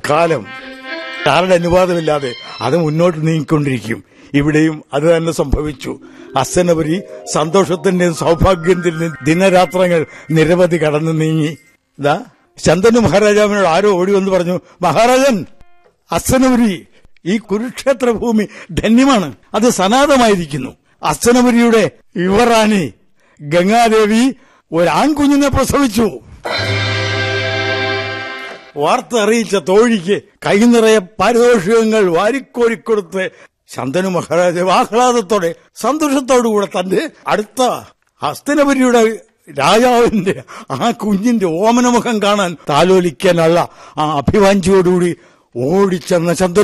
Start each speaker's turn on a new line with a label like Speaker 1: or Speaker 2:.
Speaker 1: കാലം ആരുടെ അനുവാദമില്ലാതെ അത് മുന്നോട്ട് നീങ്ങിക്കൊണ്ടിരിക്കും ഇവിടെയും അത് തന്നെ സംഭവിച്ചു അസ്സനപുരി സന്തോഷത്തിന്റെയും സൗഭാഗ്യത്തിന്റെയും ദിനരാത്രങ്ങൾ നിരവധി കടന്നു നീങ്ങി ഇതാ ശന്തനു മഹാരാജാവിനോട് ആരോ ഓടി വന്ന് പറഞ്ഞു മഹാരാജൻ അസ്സനപുരി ഈ കുരുക്ഷേത്ര ഭൂമി ധന്യമാണ് അത് സനാതമായിരിക്കുന്നു അസ്സനപുരിയുടെ യുവറാണി ഗംഗാദേവി ഒരു ആൺകുഞ്ഞിനെ പ്രസവിച്ചു വാർത്ത അറിയിച്ച തോഴിക്ക് കൈ നിറയെ പാരിതോഷികങ്ങൾ വാരിക്കോരിക്കൊടുത്ത് ശന്തനു മഹാരാജാവ് ആഹ്ലാദത്തോടെ സന്തോഷത്തോടുകൂടെ തന്റെ അടുത്ത ഹസ്തനപുരിയുടെ രാജാവിന്റെ ആ കുഞ്ഞിന്റെ ഓമനമുഖം കാണാൻ താലോലിക്കാനുള്ള ആ അഭിവാഞ്ചിയോടുകൂടി ഓടിച്ചെന്ന ശന്തനു